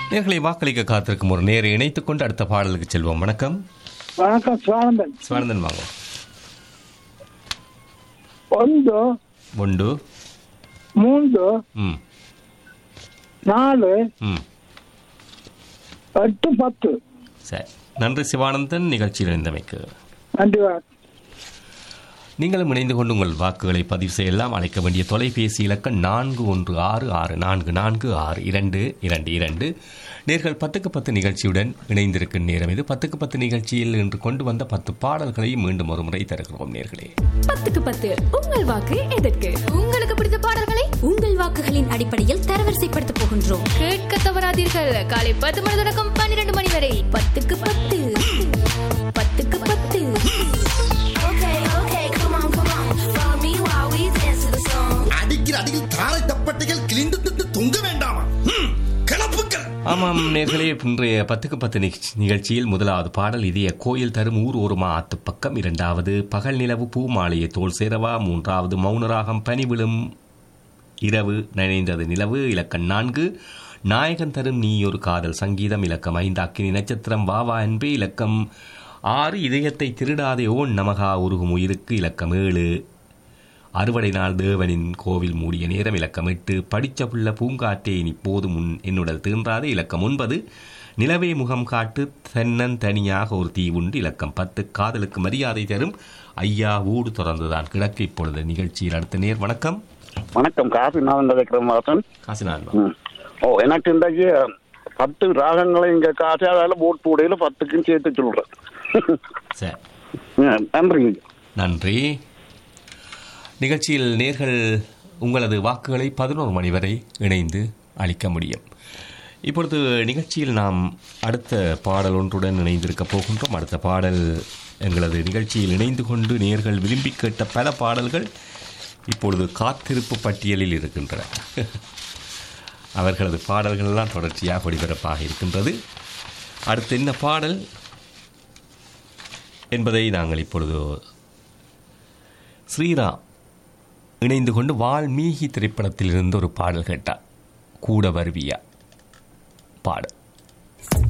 நேர்களை வாக்களிக்க காத்திருக்கும் ஒரு நேரை இணைத்துக் கொண்டு அடுத்த பாடலுக்கு செல்வோம் வணக்கம் வணக்கம் சுவானந்தன் சிவானந்தன் வாங்க ಒಂದು ஒன்று மூன்று ம் நாலு ம் எட்டு பத்து சரி நன்றி சிவானந்தன் நிகழ்ச்சியில் இணைந்தமைக்கு நன்றி வணக்கம் நீங்களும் இணைந்து கொண்டு உங்கள் வாக்குகளை பதிவு செய்யலாம் அழைக்க வேண்டிய தொலைபேசி இலக்கம் நான்கு ஒன்று ஆறு ஆறு நான்கு நான்கு ஆறு இரண்டு இரண்டு இரண்டு நேர்கள் பத்துக்கு பத்து நிகழ்ச்சியுடன் இணைந்திருக்கும் நேரம் இது பத்துக்கு பத்து நிகழ்ச்சியில் இன்று கொண்டு வந்த பத்து பாடல்களை மீண்டும் ஒரு முறை தருகிறோம் நேர்களே பத்துக்கு பத்து உங்கள் வாக்கு எதற்கு உங்களுக்கு பிடித்த பாடல்களை உங்கள் வாக்குகளின் அடிப்படையில் தரவரிசைப்படுத்த போகின்றோம் கேட்க தவறாதீர்கள் காலை பத்து மணி தொடக்கம் பன்னிரண்டு மணி வரை பத்துக்கு பத்து பத்துக்கு பத்து அடிக்கிற அடியில் தாரை தப்பட்டைகள் கிழிந்து திட்டு தொங்க வேண்டாமா ம், கிளப்புக்கள் ஆமாம் நேர்களே இன்றைய பத்துக்கு பத்து நிகழ்ச்சி- நிகழ்ச்சியில் முதலாவது பாடல் இதய கோயில் தரும் ஊர் ஓருமா ஆத்து பக்கம் இரண்டாவது பகல் நிலவு பூ மாலையை தோல் சேரவா மூன்றாவது மௌனராகம் பனி விழும் இரவு நனைந்தது நிலவு இலக்கம் நான்கு நாயகன் தரும் நீ ஒரு காதல் சங்கீதம் இலக்கம் ஐந்து அக்கினி நட்சத்திரம் வாவா என்பே இலக்கம் ஆறு இதயத்தை திருடாதே ஓன் நமகா உருகும் உயிருக்கு இலக்கம் ஏழு அறுவடை நாள் தேவனின் கோவில் மூடிய நேரம் இலக்கம் எட்டு படிச்ச புள்ள பூங்காற்றே இனி போதும் உன் என்னுடல் தீன்றாதே இலக்கம் ஒன்பது நிலவே முகம் காட்டு தென்னன் தனியாக ஒரு தீ உண்டு இலக்கம் பத்து காதலுக்கு மரியாதை தரும் ஐயா ஊடு தொடர்ந்துதான் கிழக்கு இப்பொழுது நிகழ்ச்சியில் அடுத்த நேர் வணக்கம் வணக்கம் காசி நான் விக்ரமாசன் காசிநாத் ம். ஓ எனக்கு இன்றைக்கு பத்து ராகங்களை இங்க காசு அதால போட் பூடையில பத்துக்கும் சேர்த்து சொல்றேன் சரி ம், நன்றி நன்றி நிகழ்ச்சியில் நேர்கள் உங்களது வாக்குகளை பதினோரு மணி வரை இணைந்து அளிக்க முடியும் இப்பொழுது நிகழ்ச்சியில் நாம் அடுத்த பாடல் ஒன்றுடன் இணைந்திருக்க போகின்றோம் அடுத்த பாடல் எங்களது நிகழ்ச்சியில் இணைந்து கொண்டு நேர்கள் விரும்பி கேட்ட பல பாடல்கள் இப்பொழுது காத்திருப்பு பட்டியலில் இருக்கின்றன அவர்களது பாடல்கள் எல்லாம் தொடர்ச்சியாக ஒளிபரப்பாக இருக்கின்றது அடுத்து என்ன பாடல் என்பதை நாங்கள் இப்பொழுது ஸ்ரீராம் இணைந்து கொண்டு வால்மீகி திரைப்படத்தில் இருந்து ஒரு பாடல் கேட்டார் கூட வருவியா பாடல்